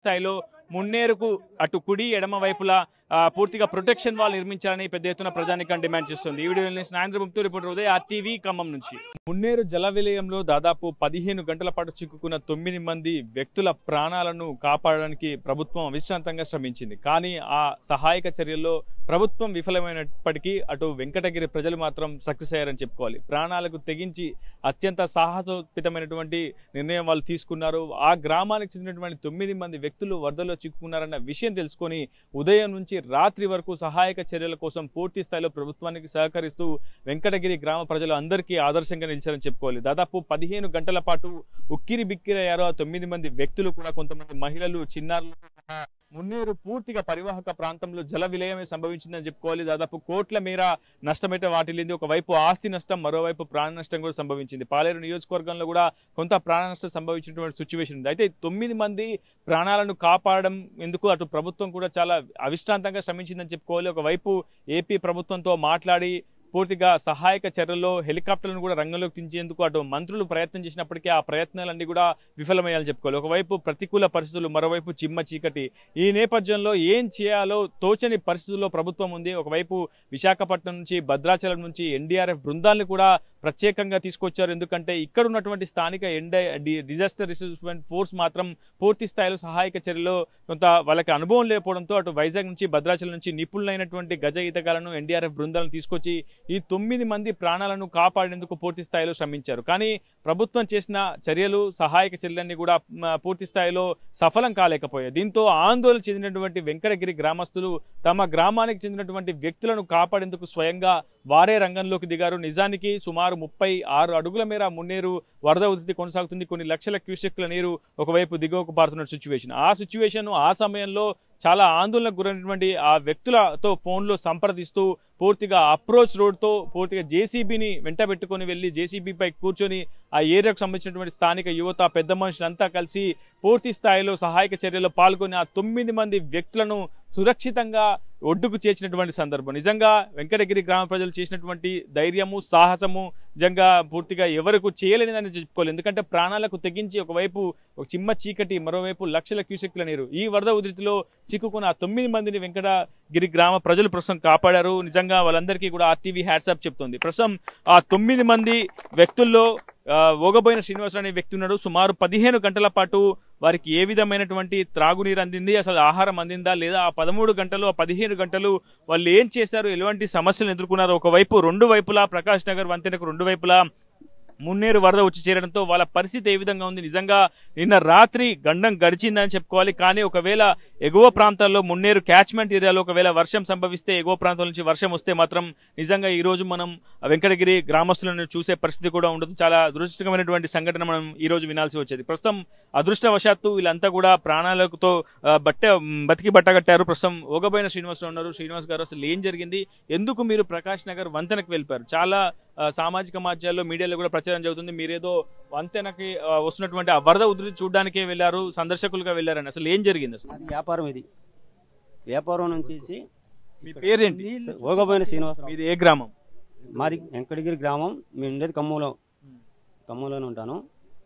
స్థాయిలో మున్నేరుకు అటు కుడి ఎడమ వైపులా ఆ, పూర్తిగా ప్రొటెక్షన్ వాల్ నిర్మించాలని పెద్ద ఎత్తున ప్రజానికం డిమాండ్ చేస్తుంది ఈ వీడియో సాయంత్రం గుప్తూ రిపోర్టర్ ఉదయ్ ఆర్టీవీ ఖమ్మం నుంచి మున్నేరు జల విలయంలో దాదాపు పదిహేను గంటల పాటు చిక్కుకున్న తొమ్మిది మంది వ్యక్తుల ప్రాణాలను కాపాడడానికి ప్రభుత్వం అవిశ్రాంతంగా శ్రమించింది కానీ ఆ సహాయక చర్యల్లో ప్రభుత్వం విఫలమైనప్పటికీ అటు వెంకటగిరి ప్రజలు మాత్రం సక్సెస్ అయ్యారని చెప్పుకోవాలి ప్రాణాలకు తెగించి అత్యంత సాహసోత్పితమైనటువంటి నిర్ణయం వాళ్ళు తీసుకున్నారు ఆ గ్రామానికి చెందినటువంటి తొమ్మిది మంది వ్యక్తులు వరదలో చిక్కుకున్నారన్న విషయం తెలుసుకొని ఉదయం నుంచి రాత్రి వరకు సహాయక చర్యల కోసం పూర్తి స్థాయిలో ప్రభుత్వానికి సహకరిస్తూ వెంకటగిరి గ్రామ ప్రజలు అందరికీ ఆదర్శంగా నిలిచారని చెప్పుకోవాలి దాదాపు పదిహేను గంటల పాటు ఉక్కిరి బిక్కిరయ్యారు ఆ తొమ్మిది మంది వ్యక్తులు కూడా కొంతమంది మహిళలు చిన్నారులు సహా మున్నేరు పూర్తిగా పరివాహక ప్రాంతంలో జల విలయమే సంభవించిందని చెప్పుకోవాలి దాదాపు కోట్ల మేర నష్టమైతే వాటిల్లింది ఒకవైపు ఆస్తి నష్టం మరోవైపు ప్రాణ నష్టం కూడా సంభవించింది పాలేరు నియోజకవర్గంలో కూడా కొంత ప్రాణ నష్టం సంభవించినటువంటి సిచ్యువేషన్ ఉంది అయితే తొమ్మిది మంది ప్రాణాలను కాపాడడం ఎందుకు అటు ప్రభుత్వం కూడా చాలా అవిశ్రాంతంగా శ్రమించిందని చెప్పుకోవాలి ఒకవైపు ఏపీ ప్రభుత్వంతో మాట్లాడి పూర్తిగా సహాయక చర్యల్లో హెలికాప్టర్లను కూడా రంగంలోకి దించేందుకు అటు మంత్రులు ప్రయత్నం చేసినప్పటికీ ఆ ప్రయత్నాలన్నీ కూడా విఫలమయ్యాలని చెప్పుకోవాలి ఒకవైపు ప్రతికూల పరిస్థితులు మరోవైపు చిమ్మ చీకటి ఈ నేపథ్యంలో ఏం చేయాలో తోచని పరిస్థితుల్లో ప్రభుత్వం ఉంది ఒకవైపు విశాఖపట్నం నుంచి భద్రాచలం నుంచి ఎన్డీఆర్ఎఫ్ బృందాలను కూడా ప్రత్యేకంగా తీసుకొచ్చారు ఎందుకంటే ఇక్కడ ఉన్నటువంటి స్థానిక ఎండ డిజాస్టర్ రిసర్వ్మెంట్ ఫోర్స్ మాత్రం పూర్తి స్థాయిలో సహాయక చర్యలో కొంత వాళ్ళకి అనుభవం లేకపోవడంతో అటు వైజాగ్ నుంచి భద్రాచలం నుంచి నిపుణులైనటువంటి గజ ఈతగాలను ఎన్డీఆర్ఎఫ్ బృందాలను తీసుకొచ్చి ఈ తొమ్మిది మంది ప్రాణాలను కాపాడేందుకు పూర్తి స్థాయిలో శ్రమించారు కానీ ప్రభుత్వం చేసిన చర్యలు సహాయక చర్యలన్నీ కూడా మ, పూర్తి స్థాయిలో సఫలం కాలేకపోయాయి దీంతో ఆందోళన చెందినటువంటి వెంకటగిరి గ్రామస్తులు తమ గ్రామానికి చెందినటువంటి వ్యక్తులను కాపాడేందుకు స్వయంగా వారే రంగంలోకి దిగారు నిజానికి సుమారు ముప్పై ఆరు అడుగుల మేర మున్నేరు వరద ఉధృతి కొనసాగుతుంది కొన్ని లక్షల క్యూసెక్ల నీరు ఒకవైపు దిగువకు పారుతున్న సిచ్యువేషన్ ఆ సిచ్యువేషన్ ఆ సమయంలో చాలా ఆందోళనకు గురైనటువంటి ఆ వ్యక్తులతో ఫోన్లో సంప్రదిస్తూ పూర్తిగా అప్రోచ్ రోడ్తో పూర్తిగా జేసీబీని వెంట పెట్టుకొని వెళ్ళి జేసీబీపై కూర్చొని ఆ ఏరియాకు సంబంధించినటువంటి స్థానిక యువత పెద్ద మనుషులంతా కలిసి పూర్తి స్థాయిలో సహాయక చర్యల్లో పాల్గొని ఆ తొమ్మిది మంది వ్యక్తులను సురక్షితంగా ఒడ్డుకు చేర్చినటువంటి సందర్భం నిజంగా వెంకటగిరి గ్రామ ప్రజలు చేసినటువంటి ధైర్యము సాహసము నిజంగా పూర్తిగా ఎవరికి చేయలేనిదని చెప్పుకోవాలి ఎందుకంటే ప్రాణాలకు తెగించి ఒకవైపు ఒక చిమ్మ చీకటి మరోవైపు లక్షల క్యూసెక్ల నీరు ఈ వరద ఉధృతిలో చిక్కుకున్న ఆ తొమ్మిది మందిని వెంకటగిరి గ్రామ ప్రజలు ప్రస్తుతం కాపాడారు నిజంగా వాళ్ళందరికీ కూడా ఆర్టీవీ హ్యాట్సాప్ చెప్తుంది ప్రస్తుతం ఆ తొమ్మిది మంది వ్యక్తుల్లో ఆ, ఓగబోయిన శ్రీనివాసరావు అనే వ్యక్తి ఉన్నాడు సుమారు పదిహేను గంటల పాటు వారికి ఏ విధమైనటువంటి త్రాగునీరు అందింది అసలు ఆహారం అందిందా లేదా ఆ పదమూడు గంటలు ఆ పదిహేను గంటలు వాళ్ళు ఏం చేశారు ఎలాంటి సమస్యలు ఎదుర్కొన్నారు ఒకవైపు రెండు వైపులా ప్రకాష్ నగర్ వంతెనకు రెండు వైపులా మున్నేరు వరద వచ్చి చేరడంతో వాళ్ళ పరిస్థితి ఏ విధంగా ఉంది నిజంగా నిన్న రాత్రి గండం గడిచిందని చెప్పుకోవాలి కానీ ఒకవేళ ఎగువ ప్రాంతాల్లో మున్నేరు క్యాచ్మెంట్ ఏరియాలో ఒకవేళ వర్షం సంభవిస్తే ఎగువ ప్రాంతాల నుంచి వర్షం వస్తే మాత్రం నిజంగా ఈ రోజు మనం వెంకటగిరి గ్రామస్తులను చూసే పరిస్థితి కూడా ఉండదు చాలా దురదృష్టకరమైనటువంటి సంఘటన మనం ఈ రోజు వినాల్సి వచ్చేది ప్రస్తుతం అదృష్టవశాత్తు వీళ్ళంతా కూడా ప్రాణాలతో ఆ, బట్ట బతికి బట్టగట్టారు ప్రస్తుతం ఓగబోయిన శ్రీనివాసరావు ఉన్నారు శ్రీనివాస్ గారు అసలు ఏం జరిగింది ఎందుకు మీరు ప్రకాష్ నగర్ వంతెనకు వెళ్ళిపోయారు చాలా ఆ, సామాజిక మాధ్యాల్లో మీడియాలో కూడా ప్రచారం జరుగుతుంది మీరేదో వంతెనకి ఆ, వస్తున్నటువంటి ఆ వరద ఉధృతి చూడడానికే వెళ్ళారు సందర్శకులుగా వెళ్ళారని అసలు ఏం జరిగింది అసలు అది వ్యాపారం ఇది వ్యాపారం నుంచి మీ పేరేంటి ఓగబోయిన శ్రీనివాసరావు మీది ఏ గ్రామం మాది వెంకటగిరి గ్రామం మేము ఉండేది ఖమ్మంలో ఖమ్మంలోనే ఉంటాను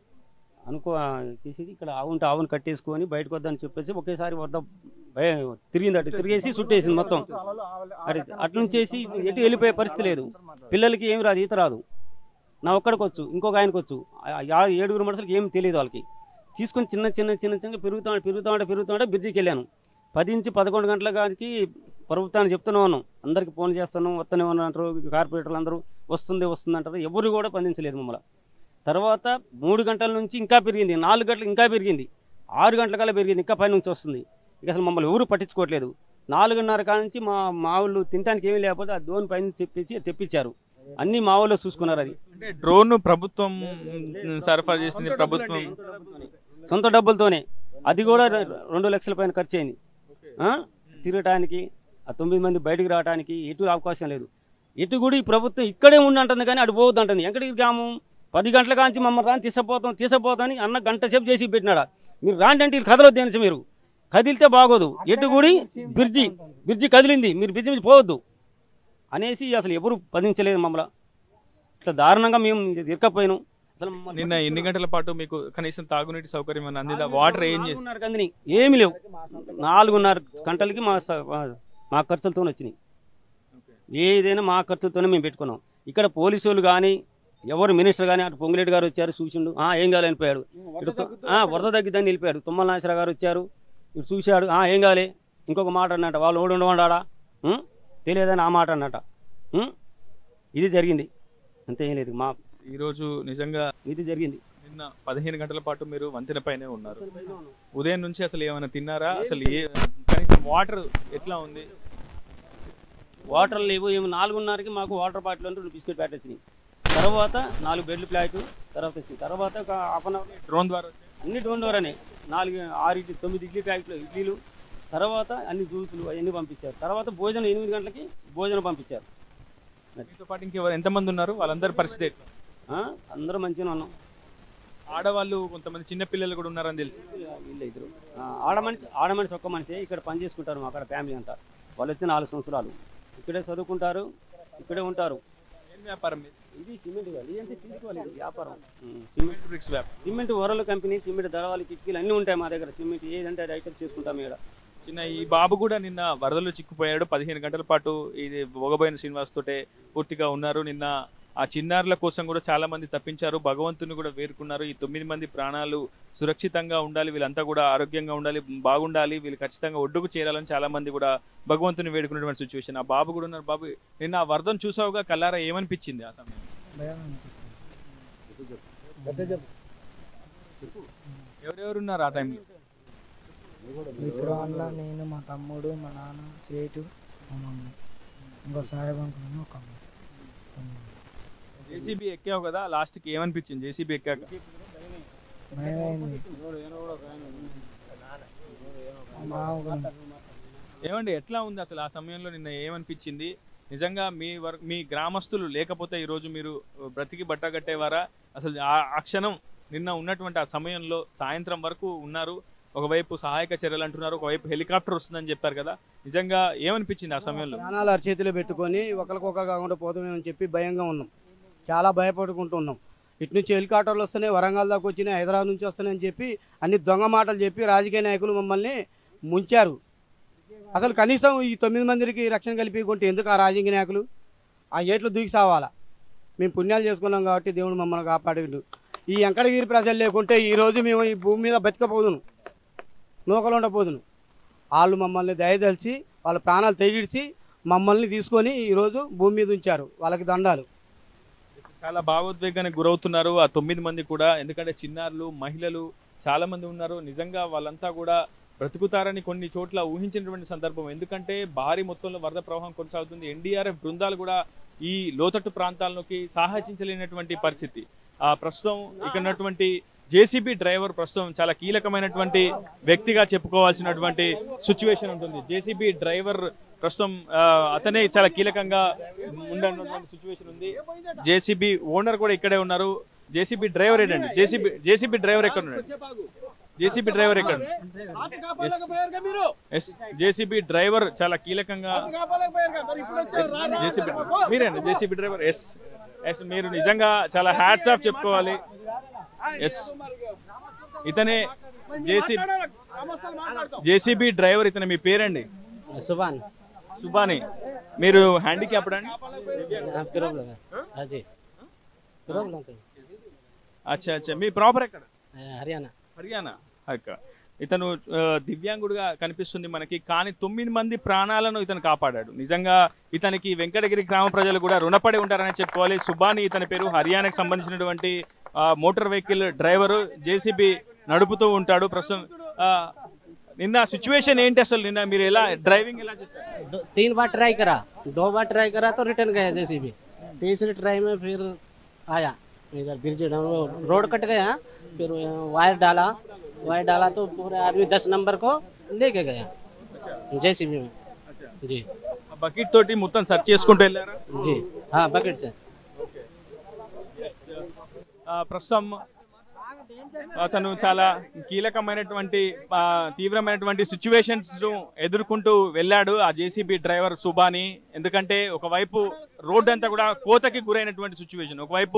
అనుకో చేసేది ఇక్కడ ఆవుంటే ఆవును కట్టేసుకొని బయటకు వద్దని చెప్పేసి ఒకేసారి వద్ద భయ తిరిగింది అటు తిరిగేసి చుట్టేసింది మొత్తం అటు అట్నుంచేసి ఎటు వెళ్ళిపోయే పరిస్థితి లేదు పిల్లలకి ఏమి రాదు ఈత రాదు నా ఒక్కడికి వచ్చు ఇంకొక ఆయనకు వచ్చు ఆ- ఆ ఏడుగురు మనుషులకి ఏమి తెలియదు వాళ్ళకి తీసుకొని చిన్న చిన్న చిన్న చిన్న పెరుగుతా పెరుగుతా ఉంటే పెరుగుతా ఉంటే బ్రిడ్జికి వెళ్ళాను పది నుంచి పదకొండు గంటల కాడికి ప్రభుత్వాన్ని చెప్తూనే ఉన్నాం అందరికి ఫోన్ చేస్తున్నాం వస్తూనే ఉన్నా అంటారు కార్పొరేటర్లు అందరూ వస్తుంది వస్తుంది అంటారు ఎవరు కూడా స్పందించలేదు మమ్మల్ని తర్వాత మూడు గంటల నుంచి ఇంకా పెరిగింది నాలుగు గంటలు ఇంకా పెరిగింది ఆరు గంటల కల్లా పెరిగింది ఇంకా పై నుంచి వస్తుంది ఇక అసలు మమ్మల్ని ఎవరు పట్టించుకోవట్లేదు నాలుగున్నర కాడ నుంచి మా మా వాళ్ళు తినడానికి ఏమీ లేకపోతే ఆ దోని పైన తెప్పించి తెప్పించారు అన్ని మా వాళ్ళు చూసుకున్నారు అది అంటే డ్రోన్ ప్రభుత్వం సరఫరా చేసింది ప్రభుత్వం సొంత డబ్బులతోనే అది కూడా రె- రెండు లక్షల పైన ఖర్చు అయింది ఆ? తిరగటానికి ఆ తొమ్మిది మంది బయటికి రావడానికి ఎటు అవకాశం లేదు ఎటు కూడా ఈ ప్రభుత్వం ఇక్కడే ఉండి అంటుంది కానీ అటు పోవద్దు అంటుంది ఎక్కడికి గ్రామం పది గంటల కాంచి మమ్మల్ని రాని తీసుకుపోతాం తీసుకుపోతాం అని అన్న గంట సేపు చేసి పెట్టినాడా మీరు రాండి అంటే వీళ్ళు కదలొద్దు అనేసి మీరు కదిలితే బాగోదు ఎటు గుడి బ్రిడ్జి బ్రిడ్జి కదిలింది మీరు బ్రిడ్జి మీద పోవద్దు అనేసి అసలు ఎవరు పదించలేదు మమ్మల్ని ఇట్లా దారుణంగా మేము ఇరకపోయినాం అసలు మమ్మల్ని నిన్న ఎన్ని గంటల పాటు మీకు కనీసం తాగునీటి సౌకర్యం ఏమైనా అందిందా వాటర్ ఏం చేసి నాలుగున్నర కందిని ఏమి లేవు నాలుగున్నర గంటలకి మా స- మా- మా ఖర్చులతో వచ్చినాయి ఏదైనా మా ఖర్చులతోనే మేము పెట్టుకున్నాం ఇక్కడ పోలీసు వాళ్ళు కానీ ఎవరు మినిస్టర్ కానీ అటు పొంగులేటి గారు వచ్చారు చూసిండు ఆ, ఏం కావాలి అనిపోయాడు ఇటు తు- ఆ, వరద తగ్గిద్దని నిలిపాడు తుమ్మల నాగేశ్వర గారు వచ్చారు ఇటు చూశాడు ఆ, ఏం కావాలి ఇంకొక మాట అన్నట వాళ్ళు ఓడి ఉండమంటాడా ఉం? తెలియదని ఆ మాట అన్నట ఉం? ఇది జరిగింది అంతే ఏం లేదు మా ఈరోజు నిజంగా ఇది జరిగింది నిన్న పదిహేను గంటల పాటు మీరు వంతెన పైనే ఉన్నారు ఉదయం నుంచి అసలు ఏమైనా తిన్నారా అసలు ఏ కనీసం వాటర్ ఎట్లా ఉంది వాటర్ లేవు ఏమో నాలుగున్నరకి మాకు వాటర్ బాటిల్ అంటే రెండు బిస్కెట్ ప్యాకెట్ వచ్చినాయి తర్వాత నాలుగు బెడ్లు ప్లాట్ తర్వాత వచ్చింది తర్వాత ఒక హాఫ్ అన్ అవర్ డ్రోన్ ద్వారా వచ్చాయి. అన్ని డోండోరనే నాలుగు ఆరు ఇడ్లీ తొమ్మిది ఇడ్లీ ప్యాకెట్లు ఇడ్లీలు తర్వాత అన్ని జ్యూసులు అవన్నీ పంపించారు తర్వాత భోజనం ఎనిమిది గంటలకి భోజనం పంపించారు మీతో పాటు ఇంకెవరు ఎంతమంది ఉన్నారు వాళ్ళందరి పరిస్థితి ఎట్లా? ఆ, అందరూ మంచిగా ఉన్నాం ఆడవాళ్ళు కొంతమంది చిన్న పిల్లలు కూడా ఉన్నారని తెలిసి వీళ్ళు ఇద్దరు ఆ, ఆడ మనిషి ఆడ మనిషి ఒక్క మనిషి ఇక్కడ పని చేసుకుంటారు మా అక్కడ ఫ్యామిలీ అంతా వాళ్ళు వచ్చి నాలుగు సంవత్సరాలు ఇక్కడే చదువుకుంటారు ఇక్కడే ఉంటారు ఏం వ్యాపారం మీది? ఇది సిమెంట్ కాదు ఇదంతా తీసుకోవాలి ఇది వ్యాపారం ఉం, సిమెంట్ బ్రిక్స్ వ్యాపారం సిమెంట్ వరలు కంపెనీ సిమెంట్ దళవాళ్ళు కిటికీలు అన్నీ ఉంటాయి మా దగ్గర సిమెంట్ ఏదంటే అది ఐటమ్ చేసుకుంటాం ఇక్కడ చిన్న ఈ బాబు కూడా నిన్న వరదలు చిక్కుపోయాడు పదిహేను గంటల పాటు ఇది భోగబోయిన శ్రీనివాస్ తోటే పూర్తిగా ఉన్నారు నిన్న ఆ చిన్నారుల కోసం కూడా చాలా మంది తప్పించారు భగవంతుని కూడా వేరుకున్నారు ఈ తొమ్మిది మంది ప్రాణాలు సురక్షితంగా ఉండాలి వీళ్ళంతా కూడా ఆరోగ్యంగా ఉండాలి బాగుండాలి వీళ్ళు ఖచ్చితంగా ఒడ్డుకు చేరాలని చాలా మంది కూడా భగవంతుని వేడుకున్నటువంటి సిచ్యువేషన్ ఆ బాబు కూడా ఉన్నారు బాబు నిన్న ఆ వరదను చూసావుగా కల్లారా ఏమనిపించింది ఆ సమయం భయం అనిపించింది ఎవరెవరు ఉన్నారు ఆ టైంలో విక్రమంలో నేను మా తమ్ముడు మా నాన్న సేటు మా మమ్మీ ఇంకో సాహెబ్ అంకుల్ అని ఒక అమ్మాయి తమ్ముడు. జేసీబీ ఎక్కావు కదా లాస్ట్కి ఏమనిపించింది జేసీబీ ఎక్కాక భయమైంది మా ఊరు- ఏమండి ఎట్లా ఉంది అసలు ఆ సమయంలో నిన్న ఏమనిపించింది నిజంగా మీ వర్ మీ గ్రామస్తులు లేకపోతే ఈ రోజు మీరు బ్రతికి బట్ట కట్టేవారా అసలు ఆ- ఆ క్షణం నిన్న ఉన్నటువంటి ఆ సమయంలో సాయంత్రం వరకు ఉన్నారు ఒకవైపు సహాయక చర్యలు అంటున్నారు ఒకవైపు హెలికాప్టర్ వస్తుందని చెప్పారు కదా నిజంగా ఏమనిపించింది ఆ సమయంలో ప్రాణాలు అరచేతిలో పెట్టుకొని ఒకరికొక కాకుండా పోతామేమని చెప్పి భయంగా ఉన్నాం చాలా భయపడుకుంటున్నాం ఇటు నుంచి హెలికాప్టర్లు వస్తున్నాయి వరంగల్ దాకా వచ్చినాయి హైదరాబాద్ నుంచి వస్తున్నాయని చెప్పి అన్ని దొంగ మాటలు చెప్పి రాజకీయ నాయకులు మమ్మల్ని ముంచారు అసలు కనీసం ఈ తొమ్మిది మందికి రక్షణ కల్పించుకుంటే ఎందుకు ఆ రాజకీయ నాయకులు ఆ ఏట్లు దూకి సావాలా మేము పుణ్యాలు చేసుకున్నాం కాబట్టి దేవుడు మమ్మల్ని కాపాడిండు ఈ వెంకటగిరి ప్రజలు లేకుంటే ఈ రోజు మేము ఈ భూమి మీద బతికపోదును నూకలు ఉండపోదును వాళ్ళు మమ్మల్ని దయదలిచి వాళ్ళ ప్రాణాలు తెగిడిచి మమ్మల్ని తీసుకొని ఈరోజు భూమి మీద ఉంచారు వాళ్ళకి దండాలు చాలా భావోద్వేగానికి గురవుతున్నారు ఆ తొమ్మిది మంది కూడా ఎందుకంటే చిన్నారులు మహిళలు చాలా మంది ఉన్నారు నిజంగా వాళ్ళంతా కూడా బ్రతుకుతారని కొన్ని చోట్ల ఊహించినటువంటి సందర్భం ఎందుకంటే భారీ మొత్తంలో వరద ప్రవాహం కొనసాగుతుంది ఎన్డీఆర్ఎఫ్ బృందాలు కూడా ఈ లోతట్టు ప్రాంతాల్లోకి సాహసించలేనటువంటి పరిస్థితి ఆ ప్రస్తుతం ఇక్కడ ఉన్నటువంటి జేసీబీ డ్రైవర్ ప్రస్తుతం చాలా కీలకమైనటువంటి వ్యక్తిగా చెప్పుకోవాల్సినటువంటి సిచ్యువేషన్ ఉంటుంది జేసీబీ డ్రైవర్ ప్రస్తుతం ఆ, అతనే చాలా కీలకంగా ఉండనటువంటి సిచ్యువేషన్ ఉంది జేసీబీ ఓనర్ కూడా ఇక్కడే ఉన్నారు జేసీబీ డ్రైవర్ ఏంటండి జేసీబీ జేసీబీ డ్రైవర్ ఎక్కడ ఉన్నాడు జేసీబీ డ్రైవర్ ఎక్కడ ఎస్ జేసీబీ డ్రైవర్ చాలా కీలకంగా జేసీబీ మీరేనా జేసీబీ డ్రైవర్ ఎస్ ఎస్ మీరు నిజంగా చాలా హ్యాట్స్ ఆఫ్ చెప్పుకోవాలి ఎస్ ఇతనే జేసీ జేసీబీ డ్రైవర్ ఇతనే మీ పేరండి सुबान సుబాని మీరు హ్యాండిక్యాప్డ్ అండి प्रॉब्लम है हाँ जी प्रॉब्लम तो అచ్చా అచ్చా మీ ప్రాపర్ ఎక్కడ हरियाणा హర్యానా అక్క ఇతను ఆ, దివ్యాంగుడుగా కనిపిస్తుంది మనకి కానీ తొమ్మిది మంది ప్రాణాలను ఇతను కాపాడాడు నిజంగా ఇతనికి వెంకటగిరి గ్రామ ప్రజలు కూడా రుణపడి ఉంటారని చెప్పుకోవాలి సుబాని ఇతని పేరు హర్యానాకి సంబంధించినటువంటి ఆ, మోటార్ వెహికల్ డ్రైవరు జేసీబీ నడుపుతూ ఉంటాడు ప్రస్తుతం ఆ, నిన్న సిచ్యువేషన్ ఏంటి అసలు నిన్న మీరు ఎలా డ్రైవింగ్ ఎలా చేస్తారు दो- तीन बार ट्राई करा दो बार ट्राई करा तो रिटर्न गया जैसे भी तीसरी ट्राई में फिर आया इधर ब्रिज डाउन वो रोड कट गया फिर वायर डाला वायर डाला तो पूरे आदमी दस नंबर को लेके गया जेसीबी में जी బకెట్ తోటి మొత్తం సెర్చ్ చేసుకుంటూ వెళ్ళారా जी हाँ बकेट से ఆ, ప్రస్తుతం అతను చాలా కీలకమైనటువంటి ఆ, తీవ్రమైనటువంటి సిచ్యువేషన్స్ ఎదుర్కొంటూ వెళ్ళాడు ఆ జేసీబీ డ్రైవర్ సుబాని ఎందుకంటే ఒకవైపు రోడ్డు అంతా కూడా కోతకి గురైనటువంటి సిచ్యువేషన్ ఒకవైపు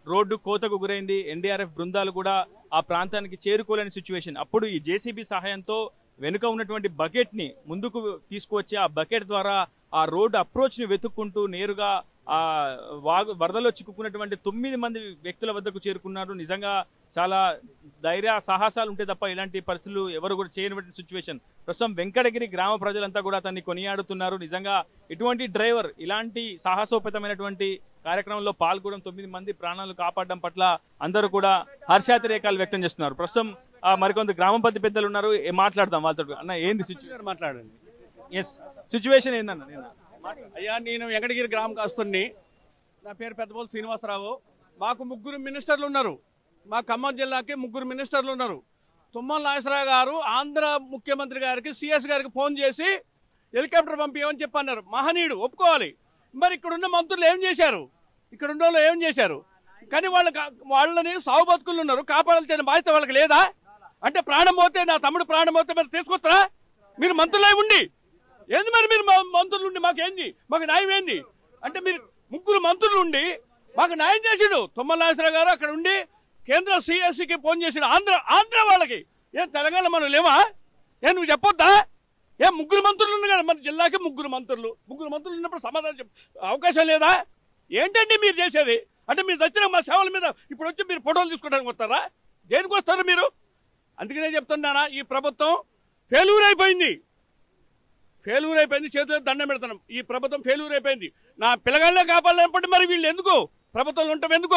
రోడ్డు కోతకు గురైంది ఎన్డీఆర్ఎఫ్ బృందాలు కూడా ఆ ప్రాంతానికి చేరుకోలేని సిచ్యువేషన్ అప్పుడు ఈ జేసీబీ సహాయంతో వెనుక ఉన్నటువంటి బకెట్ ని ముందుకు తీసుకువచ్చి ఆ బకెట్ ద్వారా ఆ రోడ్డు అప్రోచ్ ని వెతుక్కుంటూ నేరుగా ఆ వాగు వరదలో చిక్కుకున్నటువంటి తొమ్మిది మంది వ్యక్తుల వద్దకు చేరుకున్నారు నిజంగా చాలా ధైర్య సాహసాలు ఉంటే తప్ప ఇలాంటి పరిస్థితులు ఎవరు కూడా చేయనటువంటి సిచ్యువేషన్ ప్రస్తుతం వెంకటగిరి గ్రామ ప్రజలంతా కూడా అతన్ని కొనియాడుతున్నారు నిజంగా ఇటువంటి డ్రైవర్ ఇలాంటి సాహసోపేతమైనటువంటి కార్యక్రమంలో పాల్గొనడం తొమ్మిది మంది ప్రాణాలు కాపాడడం పట్ల అందరూ కూడా హర్షాతిరేకాలు వ్యక్తం చేస్తున్నారు ప్రస్తుతం ఆ, మరికొంత గ్రామ పెద్ద పెద్దలు ఉన్నారు ఏ మాట్లాడదాం వాళ్ళతో అన్న ఏంది సిచ్యువేషన్ మాట్లాడండి ఎస్ సిచ్యువేషన్ ఏందన్న నేను అయ్యా నేను వెంకటగిరి గ్రామ కాస్తుని నా పేరు పెద్దబోలు శ్రీనివాసరావు మాకు ముగ్గురు మినిస్టర్లు ఉన్నారు మా ఖమ్మం జిల్లాకి ముగ్గురు మినిస్టర్లు ఉన్నారు తుమ్మల నాగేశ్వరరావు గారు ఆంధ్ర ముఖ్యమంత్రి గారికి సిఎస్ గారికి ఫోన్ చేసి హెలికాప్టర్ పంపించమని చెప్పి అన్నారు మహనీయుడు ఒప్పుకోవాలి మరి ఇక్కడ ఉన్న మంత్రులు ఏం చేశారు ఇక్కడ ఉన్న వాళ్ళు ఏం చేశారు కానీ వాళ్ళ వాళ్ళని సాగు బతుకులు ఉన్నారు కాపాడాల్సిన బాధ్యత వాళ్ళకి లేదా అంటే ప్రాణం పోతే నా తమ్ముడు ప్రాణం పోతే మరి తీసుకొస్తారా మీరు మంత్రులై ఉండి ఏంది మరి మీరు మా- మంత్రులు ఉండి మాకేంది మాకు న్యాయం ఏంది అంటే మీరు ముగ్గురు మంత్రులు ఉండి మాకు న్యాయం చేసిండు తుమ్మల నాగేశ్వరరావు గారు అక్కడ ఉండి కేంద్ర సిఎస్సికి ఫోన్ చేసిన ఆంధ్ర ఆంధ్ర వాళ్ళకి ఏం తెలంగాణ మనం లేవా ఏ నువ్వు చెప్పొద్దా ఏ ముగ్గురు మంత్రులు ఉన్నారు కదా మన జిల్లాకి ముగ్గురు మంత్రులు ముగ్గురు మంత్రులు ఉన్నప్పుడు సమాధానం చెప్ప అవకాశం లేదా ఏంటండి మీరు చేసేది అంటే మీరు వచ్చిన మా సేవల మీద ఇప్పుడు వచ్చి మీరు ఫోటోలు తీసుకోవడానికి వస్తారా దేనికి వస్తారు మీరు అందుకనే చెప్తున్నానా ఈ ప్రభుత్వం ఫెయిల్యూర్ అయిపోయింది ఫెయిల్యూర్ అయిపోయింది చేతిలో దండం పెడుతున్నాం ఈ ప్రభుత్వం ఫెయిల్యూర్ అయిపోయింది నా పిల్లగాళ్ళే కాపాడాలంటే మరి వీళ్ళు ఎందుకు ప్రభుత్వంలో ఉంటాం ఎందుకు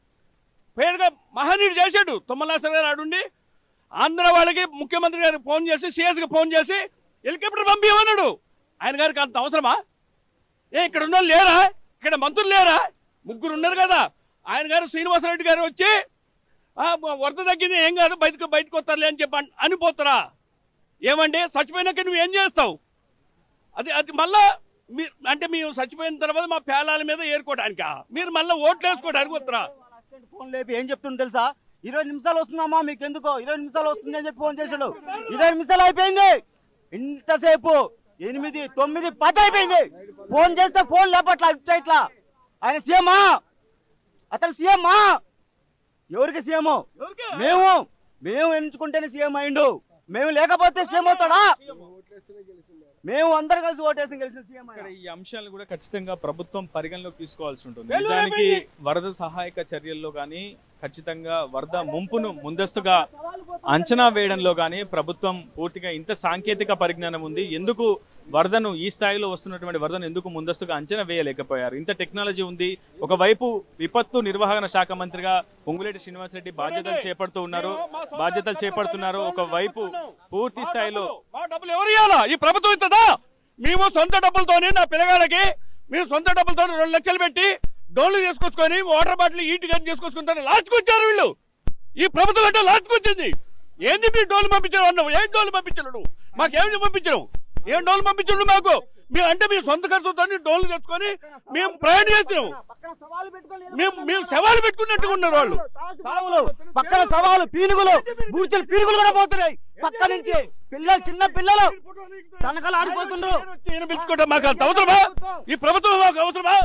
పేరుగా మహనీయుడు చేశాడు తుమ్మలాసర్ గారు ఆడుండి ఆంధ్ర వాళ్ళకి ముఖ్యమంత్రి గారికి ఫోన్ చేసి సిఎస్కి ఫోన్ చేసి హెలికాప్టర్ పంపించమన్నాడు ఆయన గారికి అంత అవసరమా ఏ ఇక్కడ ఉన్న వాళ్ళు లేరా ఇక్కడ మంత్రులు లేరా ముగ్గురు ఉన్నారు కదా ఆయన గారు శ్రీనివాసరెడ్డి గారు వచ్చి "ఆ, వరద తగ్గింది ఏం కాదు బయటకు బయటకు వస్తారులే అని చెప్పి అన్- అనిపోతారా ఏమండి చచ్చిపోయినాక నువ్వు ఏం చేస్తావు అది అది మళ్ళా మీరు అంటే మేము చచ్చిపోయిన తర్వాత మా పేలాల మీద ఏరుకోవడానికా మీరు మళ్ళీ ఓట్లు వేసుకోవడానికి వస్తారా ఫోన్ లేపి ఏం చెప్తుండు తెలుసా ఇరవై నిమిషాలు వస్తుందమ్మా మీకు ఎందుకో ఇరవై నిమిషాలు వస్తుంది అని చెప్పి ఫోన్ చేశాడు ఇరవై నిమిషాలు అయిపోయింది ఇంతసేపు ఎనిమిది తొమ్మిది పది అయిపోయింది ఫోన్ చేస్తే ఫోన్ లేపట్లా ఇట్లా ఇట్లా ఆయన సీఎమా అతను సీఎమ్మా ఎవరికి సీఎం మేము మేము ఎంచుకుంటేనే సీఎం అయిండు మేము లేకపోతే సీఎం అవుతాడా మేము అందరు కలిసి ఓటేసి గెలిచిన సీఎం ఇక్కడ ఈ అంశాలను కూడా ఖచ్చితంగా ప్రభుత్వం పరిగణలోకి తీసుకోవాల్సి ఉంటుంది వెళ్ళు, నిజానికి వరద సహాయక చర్యల్లో కానీ ఖచ్చితంగా వరద ముంపును ముందస్తుగా అంచనా వేయడంలో కానీ ప్రభుత్వం పూర్తిగా ఇంత సాంకేతిక పరిజ్ఞానం ఉంది ఎందుకు వరదను ఈ స్థాయిలో వస్తున్నటువంటి వరదను ఎందుకు ముందస్తుగా అంచనా వేయలేకపోయారు ఇంత టెక్నాలజీ ఉంది ఒకవైపు విపత్తు నిర్వహణ శాఖ మంత్రిగా పొంగులేటి శ్రీనివాసరెడ్డి బాధ్యతలు చేపడుతూ ఉన్నారు బాధ్యతలు చేపడుతున్నారు ఒకవైపు పూర్తి స్థాయిలో మా డబ్బులు ఎవరు ఇవ్వాలా ఈ ప్రభుత్వం ఇస్తుందా మేము సొంత డబ్బులతోనే నా పిల్లగాళ్ళకి మేము సొంత డబ్బులతో రెండు లక్షలు పెట్టి డోన్లు చేసుకొచ్చుకొని వాటర్ బాటిల్ ఈటి గన్ చేసుకొచ్చుకుంటారు లాస్ట్కి వచ్చారు వీళ్ళు ఈ ప్రభుత్వం అంటే లాస్ట్కి వచ్చింది ఏంది మీరు డోలు పంపించారు అన్నావు ఏం డోలు పంపించారు నువ్వు మాకేమి పంపించడం ఏం డోలు పంపించడు మాకు మేము అంటే మేము సొంత ఖర్చుతో డోన్లు తెచ్చుకొని మేము ప్రయాణం చేస్తున్నాం మేము మేము సవాలు పెట్టుకున్నట్టుగా ఉన్నారు వాళ్ళు సవాలు పక్కన సవాలు పీనుగులు బూర్చలు పీనుగులు కూడా పోతున్నాయి పక్క నుంచి పిల్లలు చిన్న పిల్లలు తనకలు ఆడిపోతుండ్రు ఈయన పిలుచుకోవడం మాకు అంత అవసరమా ఈ ప్రభుత్వం మాకు అవసరమా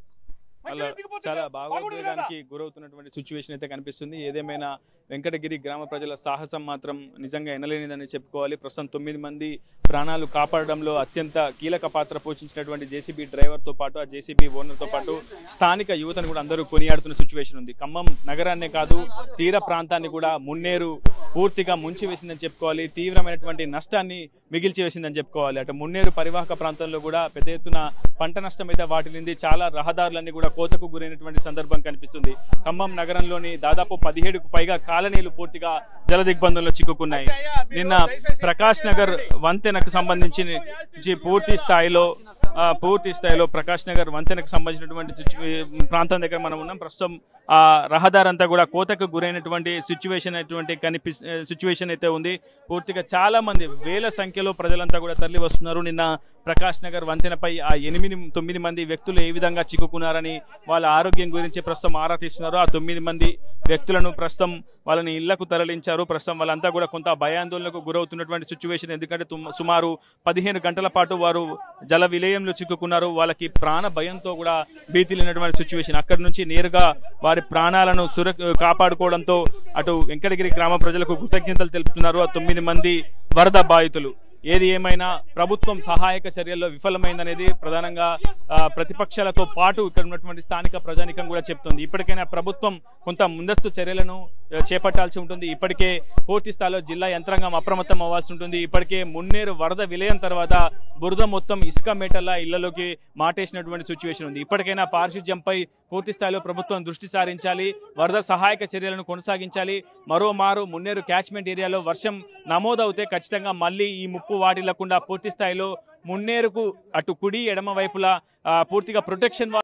అలా చాలా భావోద్వేగానికి గురవుతున్నటువంటి సిచ్యువేషన్ అయితే కనిపిస్తుంది ఏదేమైనా వెంకటగిరి గ్రామ ప్రజల సాహసం మాత్రం నిజంగా ఎనలేనిదని చెప్పుకోవాలి ప్రస్తుతం తొమ్మిది మంది ప్రాణాలు కాపాడడంలో అత్యంత కీలక పాత్ర పోషించినటువంటి జేసీబీ డ్రైవర్తో పాటు ఆ జేసీబీ ఓనర్తో పాటు స్థానిక యువతను కూడా అందరూ కొనియాడుతున్న సిచ్యువేషన్ ఉంది ఖమ్మం నగరాన్నే కాదు తీర ప్రాంతాన్ని కూడా మున్నేరు పూర్తిగా ముంచి వేసిందని చెప్పుకోవాలి తీవ్రమైనటువంటి నష్టాన్ని మిగిల్చి వేసిందని చెప్పుకోవాలి అటు మున్నేరు పరివాహక ప్రాంతంలో కూడా పెద్ద ఎత్తున పంట నష్టం అయితే వాటిల్లింది చాలా రహదారులన్నీ కూడా కోతకు గురైనటువంటి సందర్భం కనిపిస్తుంది ఖమ్మం నగరంలోని దాదాపు పదిహేడుకు పైగా కాలనీలు పూర్తిగా జల దిగ్బంధంలో చిక్కుకున్నాయి నిన్న ప్రకాష్ నగర్ వంతెనకు సంబంధించి చి- పూర్తి స్థాయిలో ఆ, పూర్తి స్థాయిలో ప్రకాష్ నగర్ వంతెనకు సంబంధించినటువంటి సిచ్యు- ప్రాంతం దగ్గర మనం ఉన్నాం ప్రస్తుతం ఆ రహదారి అంతా కూడా కోతకు గురైనటువంటి సిచ్యువేషన్ అటువంటి కనిపి సిచ్యువేషన్ అయితే ఉంది పూర్తిగా చాలా మంది వేల సంఖ్యలో ప్రజలంతా కూడా తరలి వస్తున్నారు నిన్న ప్రకాష్ నగర్ వంతెనపై ఆ ఎనిమిది తొమ్మిది మంది వ్యక్తులు ఏ విధంగా చిక్కుకున్నారని వాళ్ళ ఆరోగ్యం గురించి ప్రస్తుతం ఆరా తీస్తున్నారు ఆ తొమ్మిది మంది వ్యక్తులను ప్రస్తుతం వాళ్ళని ఇళ్లకు తరలించారు ప్రస్తుతం వాళ్ళంతా కూడా కొంత భయాందోళనకు గురవుతున్నటువంటి సిచ్యువేషన్ ఎందుకంటే తుమ్- సుమారు పదిహేను గంటల పాటు వారు జల విలయంలో చిక్కుకున్నారు వాళ్ళకి ప్రాణ భయంతో కూడా భీతిలేనటువంటి సిచ్యువేషన్ అక్కడి నుంచి నేరుగా వారి ప్రాణాలను సుర కాపాడుకోవడంతో అటు వెంకటగిరి గ్రామ ప్రజలకు కృతజ్ఞతలు తెలుపుతున్నారు ఆ తొమ్మిది మంది వరద బాధితులు ఏది ఏమైనా ప్రభుత్వం సహాయక చర్యల్లో విఫలమైందనేది ప్రధానంగా ఆ, ప్రతిపక్షాలతో పాటు ఇక్కడ ఉన్నటువంటి స్థానిక ప్రజానికం కూడా చెప్తుంది ఇప్పటికైనా ప్రభుత్వం కొంత ముందస్తు చర్యలను ఆ, చేపట్టాల్సి ఉంటుంది ఇప్పటికే పూర్తి స్థాయిలో జిల్లా యంత్రాంగం అప్రమత్తం అవ్వాల్సి ఉంటుంది ఇప్పటికే మున్నేరు వరద విలయం తర్వాత బురద మొత్తం ఇసుక మేటల్లా ఇళ్లలోకి మాటేసినటువంటి సిచ్యువేషన్ ఉంది ఇప్పటికైనా పారిశుధ్యంపై పూర్తి స్థాయిలో ప్రభుత్వం దృష్టి సారించాలి వరద సహాయక చర్యలను కొనసాగించాలి మరోమారు మున్నేరు క్యాచ్మెంట్ ఏరియాలో వర్షం నమోదవుతే ఖచ్చితంగా మళ్ళీ ఈ ముప్పు వాటిల్లకుండా పూర్తి స్థాయిలో మున్నేరుకు అటు కుడి ఎడమ వైపులా ఆ, పూర్తిగా ప్రొటెక్షన్